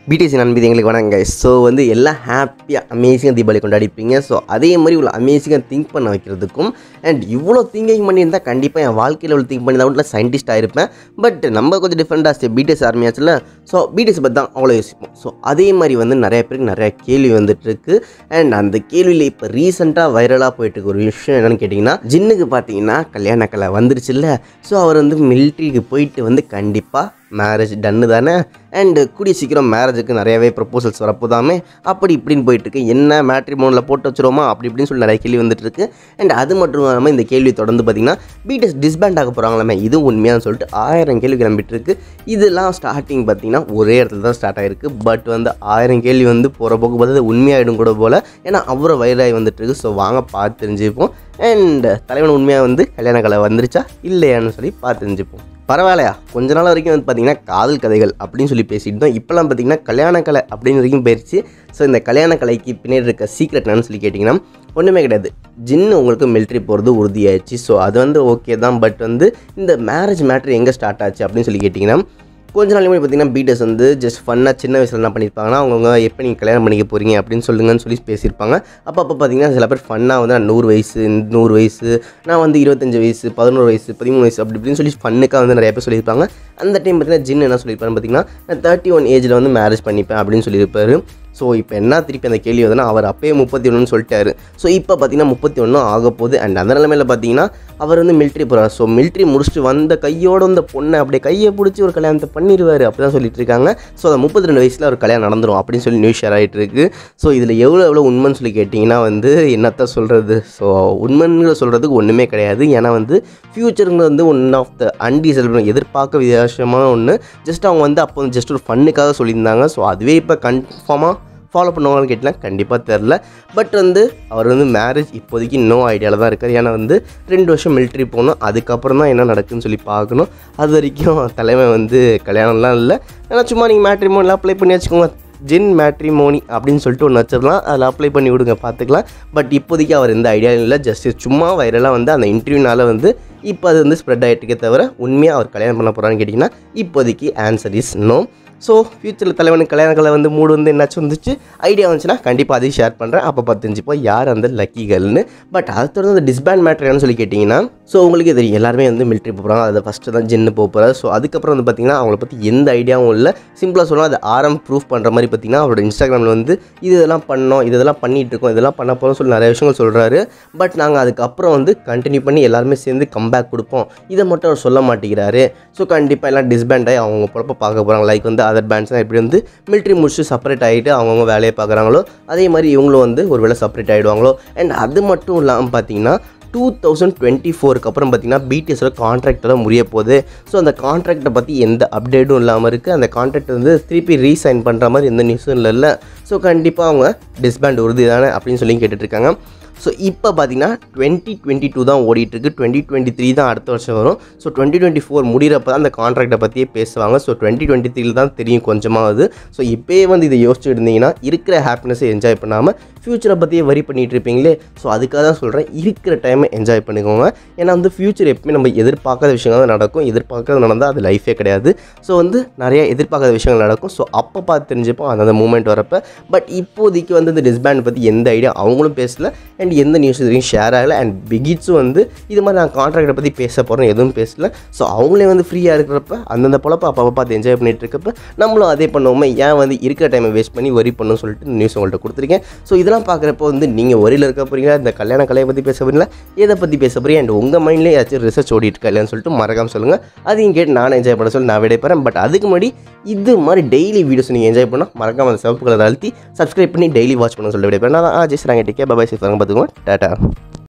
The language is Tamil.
பிடிசி நண்பி எங்களுக்கு வணங்க ஸோ வந்து எல்லாம் ஹாப்பியாக அமேசிங்காக தீபாவளி கொண்டாடிப்பீங்க ஸோ அதே மாதிரி இவ்வளோ அமேசிங்காக திங்க் பண்ண வைக்கிறதுக்கும் அண்ட் இவ்வளோ திங்கிங் பண்ணியிருந்தால் கண்டிப்பாக என் வாழ்க்கையில் இவ்வளோ திங்க் பண்ணி தான் சயின்டிஸ்ட் ஆயிருப்பேன் பட் நம்ம கொஞ்சம் டிஃப்ரெண்டாக பிடிஎஸ் ஆர்மியாச்சில் ஸோ பிடிஎஸ் பற்றி தான் அவ்வளோ யோசிப்போம் ஸோ அதே மாதிரி வந்து நிறைய பேருக்கு நிறைய கேள்வி வந்துட்டு இருக்கு அண்ட் அந்த கேள்வியில் இப்போ ரீசெண்டாக வைரலாக போயிட்டு இருக்க ஒரு விஷயம் என்னன்னு கேட்டிங்கன்னா ஜின்னுக்கு பார்த்தீங்கன்னா கல்யாண கலை வந்துருச்சுல்ல ஸோ அவர் வந்து மிலிட்ரிக்கு போயிட்டு வந்து கண்டிப்பாக மேரேஜ் டன்னு தானே அண்டு கூடிய சீக்கிரம் மேரேஜுக்கு நிறையவே ப்ரப்போசல்ஸ் வரப்போதாமே அப்படி இப்படின்னு போயிட்டுருக்கு என்ன மேட்ரிமோனில் போட்டு வச்சிருவோமா அப்படி இப்படின்னு சொல்லி நிறைய கேள்வி வந்துட்டு இருக்கு அண்ட் அது மட்டும் இல்லாமல் இந்த கேள்வி தொடர்ந்து பார்த்தீங்கன்னா பிடிஎஸ் டிஸ்பேண்ட் ஆக போகிறாங்களாமே இதுவும் உண்மையான்னு சொல்லிட்டு ஆயிரம் கேள்வி கிளம்பிட்டு இருக்கு இதெல்லாம் ஸ்டார்டிங் பார்த்தீங்கன்னா ஒரே இடத்துல தான் ஸ்டார்ட் ஆயிருக்கு பட் வந்து ஆயிரம் கேள்வி வந்து போகிற போக்கு பார்த்து அது உண்மையாயிடும் கூட போல் ஏன்னா அவரை வைராகி வந்துட்டு இருக்கு ஸோ வாங்க பார்த்து தெரிஞ்சுப்போம் அண்ட் தலைவன் உண்மையாக வந்து கல்யாண கலை வந்துருச்சா இல்லையான்னு சொல்லி பார்த்து தெரிஞ்சுப்போம் பரவாயில்லையா கொஞ்ச நாள் வரைக்கும் வந்து பார்த்தீங்கன்னா காதல் கதைகள் அப்படின்னு சொல்லி பேசிட்டு இருந்தோம் இப்போலாம் பார்த்தீங்கன்னா கல்யாண கலை அப்படின்னு வரைக்கும் போயிடுச்சு ஸோ இந்த கல்யாண கலைக்கு பின்னாடி இருக்க சீக்ரெட் என்னன்னு சொல்லி கேட்டிங்கன்னா ஒன்றுமே கிடையாது ஜின்னு உங்களுக்கு மிலிட்ரி போகிறது உறுதியாயிடுச்சு ஸோ அது வந்து ஓகே தான் பட் வந்து இந்த மேரேஜ் மேட்ரு எங்கே ஸ்டார்ட் ஆச்சு அப்படின்னு சொல்லி கேட்டிங்கன்னா கொஞ்ச நாள் முன்னாடி பார்த்தீங்கன்னா பீட்டர்ஸ் வந்து ஜஸ்ட் ஃபன்னாக சின்ன வயசில் என்ன பண்ணியிருப்பாங்கன்னா அவங்கவுங்க எப்போ நீங்கள் கல்யாணம் பண்ணிக்க போகிறீங்க அப்படின்னு சொல்லுங்கன்னு சொல்லி பேசியிருப்பாங்க அப்போ அப்போ பார்த்தீங்கன்னா சில பேர் ஃபன்னாக வந்து நான் நூறு வயசு நூறு வயசு நான் வந்து இருபத்தஞ்சு வயசு பதினோரு வயசு பதிமூணு வயசு அப்படி இப்படின்னு சொல்லி ஃபன்னுக்காக வந்து நிறைய பேர் சொல்லியிருப்பாங்க அந்த டைம் பார்த்தீங்கன்னா ஜின் என்ன சொல்லியிருப்பாருன்னு பார்த்தீங்கன்னா நான் தேர்ட்டி ஒன் ஏஜில் வந்து மேரேஜ் பண்ணிப்பேன் அப்படின்னு சொல்லியிருப்பாரு ஸோ இப்போ என்ன திருப்பி அந்த கேள்வி வந்தனா அவர் அப்பயே முப்பத்தி ஒன்றுன்னு சொல்லிட்டாரு ஸோ இப்போ பார்த்தீங்கன்னா முப்பத்தி ஒன்றும் ஆக போகுது அண்ட் அந்த நிலமையில் பார்த்தீங்கன்னா அவர் வந்து மிலிட்ரி போகிறார் ஸோ மிலிட்ரி முடிச்சுட்டு வந்த கையோட அந்த பொண்ணை அப்படியே கையை பிடிச்சி ஒரு கல்யாணத்தை பண்ணிடுவார் அப்படி தான் சொல்லிட்டு இருக்காங்க ஸோ அந்த முப்பத்தி ரெண்டு வயசில் ஒரு கல்யாணம் நடந்துரும் அப்படின்னு சொல்லி நியூஸ் ஷேர் ஆகிட்டு இருக்கு ஸோ இதில் எவ்வளோ எவ்வளோ உண்மைன்னு சொல்லி கேட்டிங்கன்னா வந்து என்னத்த சொல்கிறது ஸோ உண்மைன்னு சொல்கிறதுக்கு ஒன்றுமே கிடையாது ஏன்னா வந்து ஃப்யூச்சருங்கிறது வந்து ஒன் ஆஃப் த அன்டிசல்பிள் எதிர்பார்க்க வித்தியாசமான ஒன்று ஜஸ்ட் அவங்க வந்து அப்போ ஜஸ்ட் ஒரு ஃபன்னுக்காக சொல்லியிருந்தாங்க ஸோ அதுவே இப்போ கன்ஃபார்மாக ஃபாலோ பண்ணுவாங்கன்னு கேட்டால் கண்டிப்பாக தெரில பட் வந்து அவர் வந்து மேரேஜ் இப்போதைக்கு நோ ஐடியாவில் தான் இருக்கார் ஏன்னா வந்து ரெண்டு வருஷம் மிலிட்ரி போகணும் அதுக்கப்புறம் தான் என்ன நடக்குன்னு சொல்லி பார்க்கணும் அது வரைக்கும் தலைமை வந்து கல்யாணம்லாம் இல்லை ஏன்னா சும்மா நீங்கள் மேட்ரிமோனில் அப்ளை பண்ணி வச்சுக்கோங்க ஜின் மேட்ரிமோனி அப்படின்னு சொல்லிட்டு ஒன்று வச்சிடலாம் அதில் அப்ளை பண்ணி விடுங்க பார்த்துக்கலாம் பட் இப்போதைக்கு அவர் எந்த ஐடியாவும் இல்லை ஜஸ்ட் சும்மா வைரலாக வந்து அந்த இன்டர்வியூனால வந்து இப்போ அது வந்து ஸ்ப்ரெட் ஆகிட்டுக்கே தவிர உண்மையாக அவர் கல்யாணம் பண்ண போகிறான்னு கேட்டிங்கன்னா இப்போதைக்கு ஆன்சர் இஸ் நோ ஸோ ஃப்யூச்சரில் தலைவனுக்கு கல்யாணங்களை வந்து மூடு வந்து என்னாச்சும் வந்துச்சு ஐடியா வந்துச்சுன்னா கண்டிப்பாக அதையும் ஷேர் பண்ணுறேன் அப்போ பார்த்து தெரிஞ்சுப்போ யார் அந்த லக்கி கேர்ள்னு பட் அதை தொடர்ந்து அந்த டிஸ்பேண்ட் மேட்ரு என்னன்னு சொல்லி கேட்டிங்கன்னா ஸோ உங்களுக்கே தெரியும் எல்லாருமே வந்து மிலிட்ரி போகிறாங்க அதை ஃபஸ்ட்டு தான் ஜின்னு போக போகிறாரு ஸோ அதுக்கப்புறம் வந்து பார்த்திங்கன்னா அவங்கள பற்றி எந்த ஐடியாவும் இல்லை சிம்பிளாக சொல்லலாம் அது ஆரம் ப்ரூஃப் பண்ணுற மாதிரி பார்த்திங்கன்னா அவரோட இன்ஸ்டாகிராமில் வந்து இது இதெல்லாம் பண்ணோம் இது இதெல்லாம் பண்ணிகிட்டு இருக்கோம் இதெல்லாம் பண்ண போகிறோம் சொல்லி நிறைய விஷயங்கள் சொல்கிறாரு பட் நாங்கள் அதுக்கப்புறம் வந்து கண்டினியூ பண்ணி எல்லாருமே சேர்ந்து கம்பேக் கொடுப்போம் இதை மட்டும் அவர் சொல்ல மாட்டேங்கிறாரு ஸோ கண்டிப்பாக எல்லாம் டிஸ்பேண்ட் ஆகி அவங்க பொழப்ப பார்க்க போகிறாங்க லைக் வந்து அதர் பேண்ட்ஸ்லாம் எப்படி வந்து மிலிட்ரி முடிச்சு செப்பரேட் ஆகிட்டு அவங்கவுங்க வேலையை பார்க்குறாங்களோ அதே மாதிரி இவங்களும் வந்து ஒரு வேளை செப்பரேட் ஆகிடுவாங்களோ அண்ட் அது மட்டும் இல்லாமல் பார்த்தீங்கன்னா டூ தௌசண்ட் டுவெண்ட்டி ஃபோருக்கு அப்புறம் பார்த்தீங்கன்னா பிடிஎஸோட கான்ட்ராக்டெல்லாம் முடிய போகுது ஸோ அந்த கான்ட்ராக்டை பற்றி எந்த அப்டேட்டும் இல்லாமல் இருக்குது அந்த கான்ட்ராக்ட் வந்து திருப்பி ரீசைன் பண்ணுற மாதிரி எந்த நியூஸும் இல்லைல்ல ஸோ கண்டிப்பாக அவங்க டிஸ்பேண்ட் உறுதி தானே அப்படின்னு சொல்லி கேட்டுட்ருக்காங்க ஸோ இப்போ பார்த்தீங்கன்னா டுவெண்ட்டி டுவெண்ட்டி டூ தான் ஓடிட்டுருக்கு டுவெண்ட்டி டுவெண்ட்டி த்ரீ தான் அடுத்த வருஷம் வரும் ஸோ டுவெண்ட்டி டுவெண்ட்டி ஃபோர் முடிகிறப்ப தான் அந்த கான்ட்ராக்டை பற்றியே பேசுவாங்க ஸோ டுவெண்ட்டி டுவெண்ட்டி த்ரீல தான் தெரியும் கொஞ்சமாவது ஸோ இப்போயே வந்து இதை யோசிச்சுட்டு இருந்தீங்கன்னா இருக்கிற ஹாப்பினஸை என்ஜாய் பண்ணாமல் ஃப்யூச்சரை பற்றியே வரி பண்ணிகிட்டு இருப்பீங்களே ஸோ அதுக்காக தான் சொல்கிறேன் இருக்கிற டைமை என்ஜாய் பண்ணிக்கோங்க ஏன்னா வந்து ஃப்யூச்சர் எப்பவுமே நம்ம எதிர்பார்க்காத விஷயங்கள் தான் நடக்கும் எதிர்பார்க்காத நடந்தால் அது லைஃபே கிடையாது ஸோ வந்து நிறைய எதிர்பார்க்காத விஷயங்கள் நடக்கும் ஸோ அப்போ பார்த்து தெரிஞ்சுப்போம் அந்த மூமெண்ட் வரப்போ பட் இப்போதைக்கு வந்து இந்த டிஸ்பேண்ட் பற்றி எந்த ஐடியா அவங்களும் பேசல அண்ட் எந்த நியூஸ் இதுவரையும் ஷேர் ஆகலை அண்ட் பிகிட்ஸும் வந்து இது மாதிரி நான் கான்ட்ராக்டை பற்றி பேச போகிறேன் எதுவும் பேசல ஸோ அவங்களே வந்து ஃப்ரீயாக இருக்கிறப்ப அந்தந்த பொழப்ப அப்போ பார்த்து என்ஜாய் பண்ணிட்டு இருக்கப்ப நம்மளும் அதே பண்ணுவோமே ஏன் வந்து இருக்கிற டைமை வேஸ்ட் பண்ணி வரி பண்ணணும்னு சொல்லிட்டு இந்த நியூஸ் உங்கள்கிட்ட கொடுத்துருக்கேன் ஸோ இதெல்லாம் பார்க்குறப்போ வந்து நீங்கள் ஒரியில் இருக்க போகிறீங்களா இந்த கல்யாண கலையை பற்றி பேச போகிறீங்களா எதை பற்றி பேச போகிறீங்க அண்ட் உங்கள் மைண்ட்லேயே ஏதாச்சும் ரிசர்ச் ஓடிட்டு இருக்கா இல்லையான்னு சொல்லிட்டு மறக்காம சொல்லுங்கள் அதையும் கேட்டு நானும் என்ஜாய் பண்ண சொல்லி நான் விடைப்பேறேன் பட் அதுக்கு முன்னாடி இது மாதிரி டெய்லி வீடியோஸ் நீங்கள் என்ஜாய் பண்ணால் மறக்காம அந்த சிவப்பு கலர் அழுத்தி சப்ஸ்கிரைப் பண்ணி டெய்லி வாட்ச் பண்ண சொல்லி விடைப்பேன் நான் ஆ ஜெஸ் ராங்க டிக்கே பாபாய் சேஃபாங்க பார்த்துக்கோங்க டாட்டா